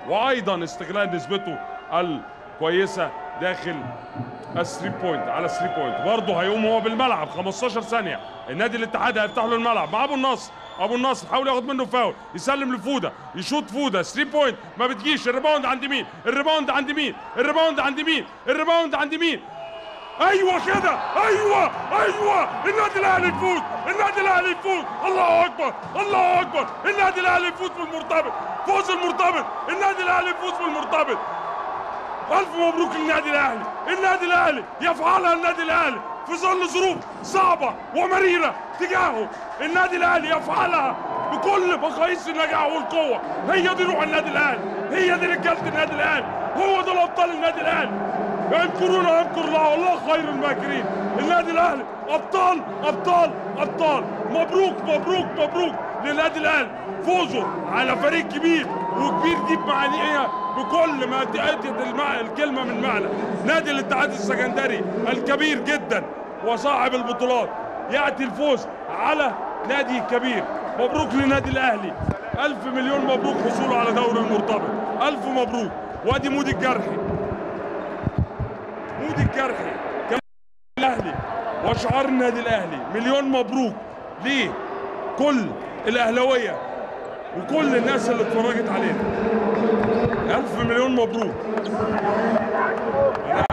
وايضا استغلال نسبته الكويسه داخل الثري بوينت على الثري بوينت برضه هيقوم هو بالملعب 15 ثانيه النادي الاتحاد هيفتح له الملعب مع ابو النصر ابو النصر حاول ياخد منه فاول يسلم لفوده يشوط فوده 3 بوينت ما بتجيش الريباوند عند مين الريباوند عند مين الريباوند عند مين الريباوند عند مين ايوه كده ايوه ايوه النادي الاهلي يفوز النادي الاهلي يفوز الله اكبر الله اكبر النادي الاهلي يفوز بالمرتبط فوز المرتبط النادي الاهلي يفوز بالمرتبط الف مبروك للنادي الاهلي النادي الاهلي يفعلها النادي الاهلي في ظل ظروف صعبه ومريره تجاهه النادي الاهلي يفعلها بكل مقاييس النجاح والقوه هي دي روح النادي الاهلي هي دي رجاله النادي الاهلي هو دول ابطال النادي الاهلي يمكرون يمكر الله والله خير الماكرين النادي الاهلي ابطال ابطال ابطال مبروك مبروك مبروك للنادي الاهلي فوزه على فريق كبير وكبير دي بمعانيها بكل ما تأتي المع... الكلمه من معنى نادي الاتحاد السكندري الكبير جدا وصاحب البطولات ياتي الفوز على نادي كبير مبروك للنادي الاهلي الف مليون مبروك حصوله على دوري المرتبط الف مبروك وادي مودي الجرحي مودي الجرحي كان الاهلي وشعار النادي الاهلي مليون مبروك ليه كل الاهلاويه وكل الناس اللي اتفرجت علينا الف مليون مبروك